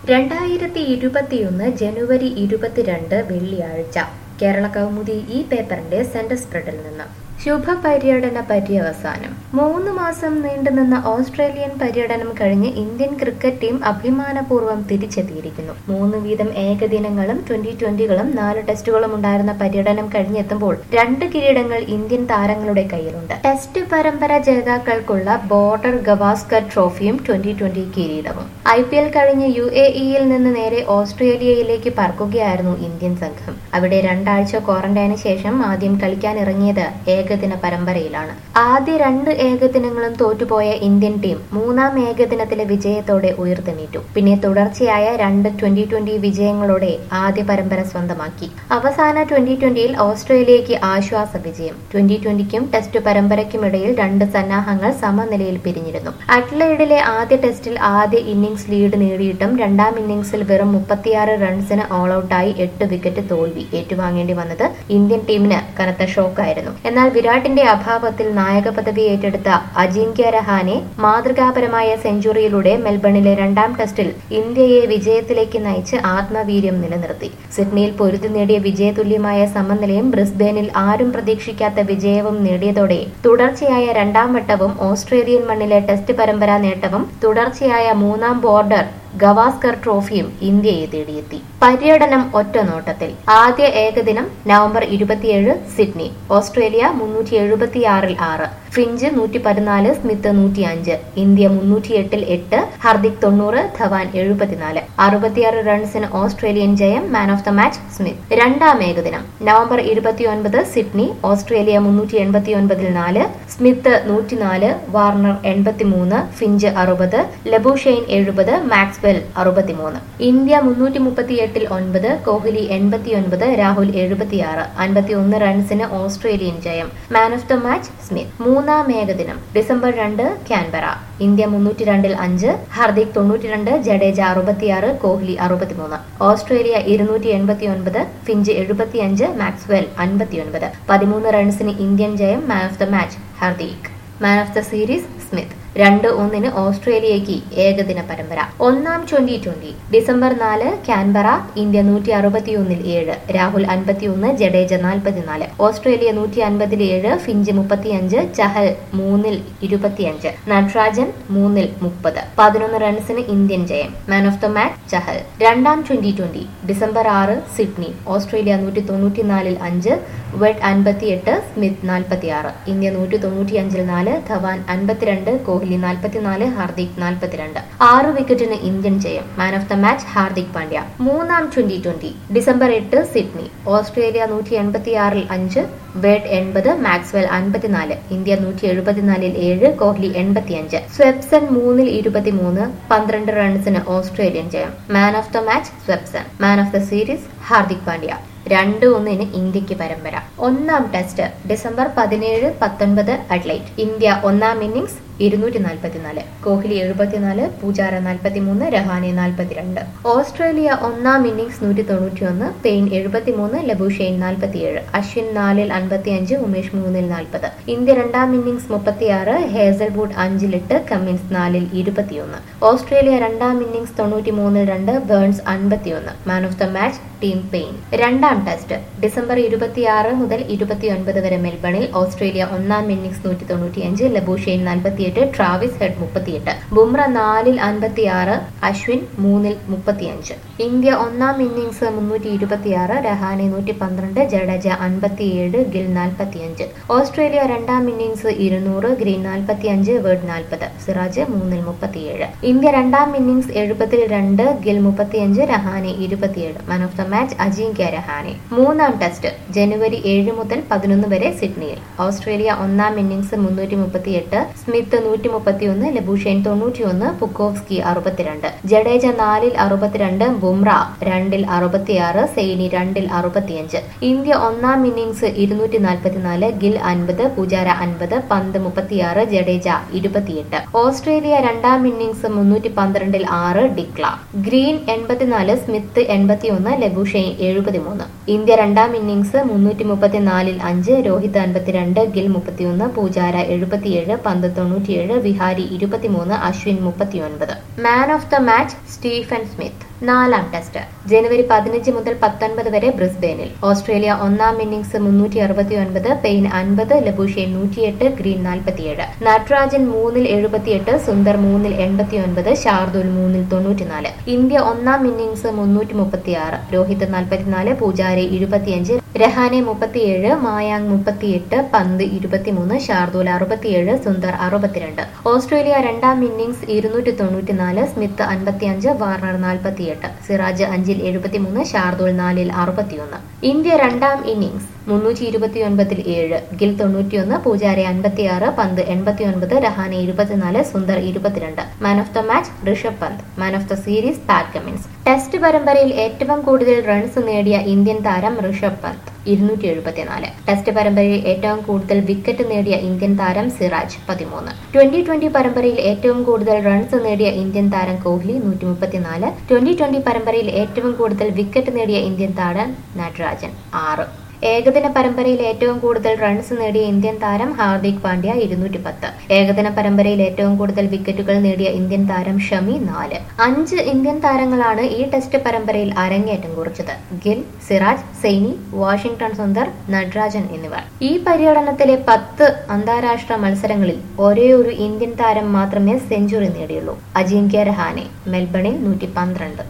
രണ്ടായിരത്തി ഇരുപത്തിയൊന്ന് ജനുവരി ഇരുപത്തിരണ്ട് വെള്ളിയാഴ്ച കേരള കൗമുദി ഈ പേപ്പറിന്റെ സെന്റർ സ്പ്രെഡിൽ നിന്ന് ശുഭപര്യടന പര്യവസാനം മൂന്ന് മാസം നീണ്ടുനിന്ന ഓസ്ട്രേലിയൻ പര്യടനം കഴിഞ്ഞ് ഇന്ത്യൻ ക്രിക്കറ്റ് ടീം അഭിമാനപൂർവ്വം തിരിച്ചെത്തിയിരിക്കുന്നു മൂന്ന് വീതം ഏകദിനങ്ങളും ട്വന്റി ട്വന്റികളും നാല് ടെസ്റ്റുകളും ഉണ്ടായിരുന്ന പര്യടനം കഴിഞ്ഞെത്തുമ്പോൾ രണ്ട് കിരീടങ്ങൾ ഇന്ത്യൻ താരങ്ങളുടെ കയ്യിലുണ്ട് ടെസ്റ്റ് പരമ്പര ജേതാക്കൾക്കുള്ള ബോർഡർ ഗവാസ്കർ ട്രോഫിയും ട്വന്റി ട്വന്റി കിരീടവും ഐ പി എൽ കഴിഞ്ഞ് യു എ ഇയിൽ നിന്ന് നേരെ ഓസ്ട്രേലിയയിലേക്ക് പറക്കുകയായിരുന്നു ഇന്ത്യൻ സംഘം അവിടെ രണ്ടാഴ്ച ക്വാറന്റൈന് ശേഷം ആദ്യം കളിക്കാനിറങ്ങിയത് ഏകദിന പരമ്പരയിലാണ് ആദ്യ രണ്ട് ഏകദിനങ്ങളും തോറ്റുപോയ ഇന്ത്യൻ ടീം മൂന്നാം ഏകദിനത്തിലെ വിജയത്തോടെ ഉയർത്തെണീറ്റു പിന്നെ തുടർച്ചയായ രണ്ട് ട്വന്റി ട്വന്റി വിജയങ്ങളോടെ ആദ്യ പരമ്പര സ്വന്തമാക്കി അവസാന ട്വന്റി ട്വന്റിയിൽ ഓസ്ട്രേലിയയ്ക്ക് ആശ്വാസ വിജയം ട്വന്റി ട്വന്റിക്കും ടെസ്റ്റ് പരമ്പരയ്ക്കുമിടയിൽ രണ്ട് സന്നാഹങ്ങൾ സമനിലയിൽ പിരിഞ്ഞിരുന്നു അഡ്ലൈഡിലെ ആദ്യ ടെസ്റ്റിൽ ആദ്യ ഇന്നിംഗ്സ് ലീഡ് നേടിയിട്ടും രണ്ടാം ഇന്നിംഗ്സിൽ വെറും മുപ്പത്തിയാറ് റൺസിന് ഓൾ ഔട്ടായി എട്ട് വിക്കറ്റ് തോൽവി ഏറ്റുവാങ്ങേണ്ടി വന്നത് ഇന്ത്യൻ ടീമിന് കനത്ത ഷോക്കായിരുന്നു എന്നാൽ വിരാട്ടിന്റെ അഭാവത്തിൽ നായക പദവി ഏറ്റെടുത്ത അജിങ്ക്യ രഹാനെ മാതൃകാപരമായ സെഞ്ചുറിയിലൂടെ മെൽബണിലെ രണ്ടാം ടെസ്റ്റിൽ ഇന്ത്യയെ വിജയത്തിലേക്ക് നയിച്ച് ആത്മവീര്യം നിലനിർത്തി സിഡ്നിയിൽ പൊരുതി നേടിയ വിജയതുല്യമായ സമനിലയും ബ്രിസ്ബേനിൽ ആരും പ്രതീക്ഷിക്കാത്ത വിജയവും നേടിയതോടെ തുടർച്ചയായ രണ്ടാം വട്ടവും ഓസ്ട്രേലിയൻ മണ്ണിലെ ടെസ്റ്റ് പരമ്പരാ നേട്ടവും തുടർച്ചയായ മൂന്നാം ബോർഡർ ഗവാസ്കർ ട്രോഫിയും ഇന്ത്യയെ തേടിയെത്തി പര്യടനം ഒറ്റ നോട്ടത്തിൽ ആദ്യ ഏകദിനം നവംബർ ഇരുപത്തിയേഴ് സിഡ്നി ഓസ്ട്രേലിയ മുന്നൂറ്റി എഴുപത്തിയാറിൽ ആറ് ഫിഞ്ച് നൂറ്റി പതിനാല് സ്മിത്ത് നൂറ്റി അഞ്ച് ഇന്ത്യ മുന്നൂറ്റിയെട്ടിൽ എട്ട് ഹർദിക് തൊണ്ണൂറ് ധവാൻ എഴുപത്തിനാല് അറുപത്തിയാറ് റൺസിന് ഓസ്ട്രേലിയൻ ജയം man of the match Smith രണ്ടാം ഏകദിനം നവംബർ ഇരുപത്തിയൊൻപത് സിഡ്നി ഓസ്ട്രേലിയ മുന്നൂറ്റി എൺപത്തിയൊൻപതിൽ നാല് സ്മിത്ത് നൂറ്റിനാല് വാർണർ എൺപത്തിമൂന്ന് ഫിഞ്ച് അറുപത് ലബുഷെയ്ൻ എഴുപത് മാക്സ്വെൽ അറുപത്തിമൂന്ന് ഇന്ത്യ മുന്നൂറ്റി മുപ്പത്തിയെട്ടിൽ ഒൻപത് കോഹ്ലി എൺപത്തിയൊൻപത് രാഹുൽ എഴുപത്തിയാറ് അൻപത്തിയൊന്ന് റൺസിന് ഓസ്ട്രേലിയൻ ജയം man of the match Smith മൂന്നാം ഏകദിനം ഡിസംബർ രണ്ട് ക്യാൻബറ ഇന്ത്യ മുന്നൂറ്റി രണ്ടിൽ അഞ്ച് ഹർദിക് തൊണ്ണൂറ്റിരണ്ട് ജഡേജ അറുപത്തിയാറ് കോഹ്ലി അറുപത്തിമൂന്ന് ഓസ്ട്രേലിയ ഇരുന്നൂറ്റി എൺപത്തി ഒൻപത് ഫിഞ്ച് എഴുപത്തിയഞ്ച് മാക്സ്വെൽ അൻപത്തിയൊൻപത് പതിമൂന്ന് റൺസിന് ഇന്ത്യൻ ജയം man of the match Hardik man of the series Smith രണ്ട് ഒന്നിന് ഓസ്ട്രേലിയയ്ക്ക് ഏകദിന പരമ്പര ഒന്നാം ട്വന്റി ട്വന്റി ഡിസംബർ നാല് ക്യാൻബറ ഇന്ത്യ നൂറ്റി അറുപത്തിയൊന്നിൽ ഏഴ് രാഹുൽ അൻപത്തിയൊന്ന് ജഡേജ നാൽപ്പത്തിനാല് ഓസ്ട്രേലിയ നൂറ്റി അൻപതിൽ ഏഴ് ഫിഞ്ച് മുപ്പത്തിയഞ്ച് ചഹൽ മൂന്നിൽ ഇരുപത്തിയഞ്ച് നട്രാജൻ മൂന്നിൽ മുപ്പത് പതിനൊന്ന് റൺസിന് ഇന്ത്യൻ ജയം man of the match Chahal രണ്ടാം ട്വന്റി ട്വന്റി ഡിസംബർ ആറ് സിഡ്നി ഓസ്ട്രേലിയ നൂറ്റി തൊണ്ണൂറ്റിനാലിൽ അഞ്ച് വെഡ് അൻപത്തിയെട്ട് സ്മിത്ത് നാൽപ്പത്തിയാറ് ഇന്ത്യ നൂറ്റി തൊണ്ണൂറ്റിയഞ്ചിൽ നാല് ധവാൻ അൻപത്തിരണ്ട് കോഹ്ലി നാൽപ്പത്തിനാല് ഹാർദിക് നാൽപ്പത്തിരണ്ട് ആറ് വിക്കറ്റിന് ഇന്ത്യൻ ജയം man of the match Hardik Pandya മൂന്നാം ട്വന്റി ട്വന്റി ഡിസംബർ എട്ട് സിഡ്നി ഓസ്ട്രേലിയ നൂറ്റി എൺപത്തിയാറിൽ അഞ്ച് വേഡ് എൺപത് മാക്സ്വെൽ അൻപത്തിനാല് ഇന്ത്യ നൂറ്റി എഴുപത്തിനാലിൽ ഏഴ് കോഹ്ലി എൺപത്തിയഞ്ച് സ്വെപ്സൺ മൂന്നിൽ ഇരുപത്തിമൂന്ന് പന്ത്രണ്ട് റൺസിന് ഓസ്ട്രേലിയൻ ജയം man of the match Swepson man of the series Hardik Pandya രണ്ട് ഒന്നിന് ഇന്ത്യക്ക് പരമ്പര ഒന്നാം ടെസ്റ്റ് ഡിസംബർ പതിനേഴ് പത്തൊൻപത് അഡ്ലൈറ്റ് ഇന്ത്യ ഒന്നാം ഇന്നിംഗ്സ് ഇരുന്നൂറ്റി നാൽപ്പത്തിനാല് കോഹ്ലി എഴുപത്തിനാല് പൂജാര നാൽപ്പത്തിമൂന്ന് രഹാനെ നാൽപ്പത്തിരണ്ട് ഓസ്ട്രേലിയ ഒന്നാം ഇന്നിംഗ്സ് നൂറ്റി തൊണ്ണൂറ്റിയൊന്ന് പെയിൻ എഴുപത്തിമൂന്ന് ലബുഷെയ്ൻ നാൽപ്പത്തിയേഴ് അശ്വിൻ നാലിൽ അൻപത്തിയഞ്ച് ഉമേഷ് മൂന്നിൽ നാൽപ്പത് ഇന്ത്യ രണ്ടാം ഇന്നിംഗ്സ് മുപ്പത്തിയാറ് ഹേസൽവുഡ് അഞ്ചിലിട്ട് കമ്മിൻസ് നാലിൽ ഇരുപത്തിയൊന്ന് ഓസ്ട്രേലിയ രണ്ടാം ഇന്നിംഗ്സ് തൊണ്ണൂറ്റി മൂന്നിൽ രണ്ട് ബേൺസ് അൻപത്തിയൊന്ന് man of the match Tim Paine രണ്ടാം ടെസ്റ്റ് ഡിസംബർ ഇരുപത്തിയാറ് മുതൽ ഇരുപത്തിയൊൻപത് വരെ മെൽബണിൽ ഓസ്ട്രേലിയ ഒന്നാം ഇന്നിംഗ്സ് നൂറ്റി തൊണ്ണൂറ്റിയഞ്ച് ലബുഷെയ്ൻ നാൽപ്പത്തി മുപ്പത്തിയെട്ട് ട്രാവിസ് ഹെഡ് മുപ്പത്തിയെട്ട് ബുംറ നാലിൽ അൻപത്തിയാറ് അശ്വിൻ മൂന്നിൽ മുപ്പത്തിയഞ്ച് ഇന്ത്യ ഒന്നാം ഇന്നിംഗ്സ് മുന്നൂറ്റി ഇരുപത്തിയാറ് രഹാനെ നൂറ്റി പന്ത്രണ്ട് ജഡേജ അൻപത്തിയേഴ് ഗിൽ നാൽപ്പത്തിയഞ്ച് ഓസ്ട്രേലിയ രണ്ടാം ഇന്നിംഗ്സ് ഇരുന്നൂറ് ഗ്രീൻ നാൽപ്പത്തിയഞ്ച് വേർഡ് നാൽപ്പത് സിറാജ് മൂന്നിൽ മുപ്പത്തിയേഴ് ഇന്ത്യ രണ്ടാം ഇന്നിംഗ്സ് എഴുപത്തിൽ രണ്ട് ഗിൽ മുപ്പത്തിയഞ്ച് രഹാനെ ഇരുപത്തിയേഴ് man of the match Ajinkya Rahane മൂന്നാം ടെസ്റ്റ് ജനുവരി ഏഴ് മുതൽ പതിനൊന്ന് വരെ സിഡ്നിയിൽ ഓസ്ട്രേലിയ ഒന്നാം ഇന്നിംഗ്സ് മുന്നൂറ്റി മുപ്പത്തിയെട്ട് സ്മിത്ത് നൂറ്റി മുപ്പത്തിയൊന്ന് ലബുഷെയ്ൻ തൊണ്ണൂറ്റിയൊന്ന് പുക്കോവ്സ്കി അറുപത്തിരണ്ട് ജഡേജ നാലിൽ അറുപത്തിരണ്ട് ബുംറ രണ്ടിൽ അറുപത്തിയാറ് സെയ്നി രണ്ടിൽ അറുപത്തിയഞ്ച് ഇന്ത്യ ഒന്നാം ഇന്നിംഗ്സ് ഇരുന്നൂറ്റി നാൽപ്പത്തിനാല് ഗിൽ അൻപത് പൂജാര അൻപത് പന്ത് മുപ്പത്തിയാറ് ജഡേജ ഇരുപത്തിയെട്ട് ഓസ്ട്രേലിയ രണ്ടാം ഇന്നിംഗ്സ് മുന്നൂറ്റി പന്ത്രണ്ടിൽ ആറ് ഡിക്ല ഗ്രീൻ എൺപത്തിനാല് സ്മിത്ത് എൺപത്തിയൊന്ന് ലബുഷെയ്ൻ എഴുപത്തിമൂന്ന് ഇന്ത്യ രണ്ടാം ഇന്നിംഗ്സ് മുന്നൂറ്റി മുപ്പത്തിനാലിൽ അഞ്ച് രോഹിത് അൻപത്തിരണ്ട് ഗിൽ മുപ്പത്തിയൊന്ന് പൂജാര എഴുപത്തിയേഴ് പന്ത് തൊണ്ണൂറ്റിയേഴ് വിഹാരി ഇരുപത്തിമൂന്ന് അശ്വിൻ മുപ്പത്തിയൊൻപത് man of the match Stephen Smith നാലാം ടെസ്റ്റ് ജനുവരി പതിനഞ്ച് മുതൽ പത്തൊൻപത് വരെ ബ്രിസ്ബെയിനിൽ ഓസ്ട്രേലിയ ഒന്നാം ഇന്നിംഗ്സ് മുന്നൂറ്റി അറുപത്തി ഒൻപത് പെയിൻ അൻപത് ലബൂഷെ നൂറ്റിയെട്ട് ഗ്രീൻ നാൽപ്പത്തിയേഴ് നട്രാജൻ മൂന്നിൽ എഴുപത്തിയെട്ട് സുന്ദർ മൂന്നിൽ എൺപത്തി ഒൻപത് ഷാർദുൽ മൂന്നിൽ തൊണ്ണൂറ്റിനാല് ഇന്ത്യ ഒന്നാം ഇന്നിംഗ്സ് മുന്നൂറ്റി മുപ്പത്തിയാറ് രോഹിത് നാൽപ്പത്തിനാല് പൂജാരി ഇരുപത്തിയഞ്ച് രഹാനെ മുപ്പത്തിയേഴ് മായാങ് മുപ്പത്തിയെട്ട് പന്ത് ഇരുപത്തിമൂന്ന് ഷാർദുൽ അറുപത്തിയേഴ് സുന്ദർ അറുപത്തിരണ്ട് ഓസ്ട്രേലിയ രണ്ടാം ഇന്നിംഗ്സ് ഇരുന്നൂറ്റി തൊണ്ണൂറ്റിനാല് സ്മിത്ത് അൻപത്തിയഞ്ച് വാർണർ നാൽപ്പത്തിയെട്ട് സിറാജ് അഞ്ചിൽ എഴുപത്തിമൂന്ന് ഷാർദുൽ നാലിൽ അറുപത്തിയൊന്ന് ഇന്ത്യ രണ്ടാം ഇന്നിംഗ്സ് മുന്നൂറ്റി ഇരുപത്തിയൊൻപതിൽ ഏഴ് ഗിൽ തൊണ്ണൂറ്റിയൊന്ന് പൂജാരി അൻപത്തിയാറ് പന്ത് എൺപത്തിയൊൻപത് രഹാനെ ഇരുപത്തിനാല് സുന്ദർ ഇരുപത്തിരണ്ട് man of the match Rishabh Pant man of the series Pat Cummins test പരമ്പരയിൽ ഏറ്റവും കൂടുതൽ റൺസ് നേടിയ ഇന്ത്യൻ താരം ഋഷഭ് പന്ത് ഇരുന്നൂറ്റി എഴുപത്തിനാല് ടെസ്റ്റ് പരമ്പരയിൽ ഏറ്റവും കൂടുതൽ വിക്കറ്റ് നേടിയ ഇന്ത്യൻ താരം സിറാജ് പതിമൂന്ന് ട്വന്റി ട്വന്റി പരമ്പരയിൽ ഏറ്റവും കൂടുതൽ റൺസ് നേടിയ ഇന്ത്യൻ താരം കോഹ്ലി നൂറ്റി മുപ്പത്തിനാല് ട്വന്റി ട്വന്റി പരമ്പരയിൽ ഏറ്റവും കൂടുതൽ വിക്കറ്റ് നേടിയ ഇന്ത്യൻ താരം നട്രാജൻ ആറ് ഏകദിന പരമ്പരയിൽ ഏറ്റവും കൂടുതൽ റൺസ് നേടിയ ഇന്ത്യൻ താരം ഹാർദിക് പാണ്ഡ്യ ഇരുന്നൂറ്റി പത്ത് ഏകദിന പരമ്പരയിൽ ഏറ്റവും കൂടുതൽ വിക്കറ്റുകൾ നേടിയ ഇന്ത്യൻ താരം ഷമി നാല് അഞ്ച് ഇന്ത്യൻ താരങ്ങളാണ് ഈ ടെസ്റ്റ് പരമ്പരയിൽ അരങ്ങേറ്റം കുറിച്ചത് ഗിൽ സിറാജ് സെയ്നി വാഷിംഗ്ടൺ സുന്ദർ നട്രാജൻ എന്നിവർ ഈ പര്യടനത്തിലെ പത്ത് അന്താരാഷ്ട്ര മത്സരങ്ങളിൽ ഒരേ ഒരു ഇന്ത്യൻ താരം മാത്രമേ സെഞ്ചുറി നേടിയുള്ളൂ അജിങ്ക്യ രഹാനെ മെൽബണിൽ നൂറ്റി പന്ത്രണ്ട്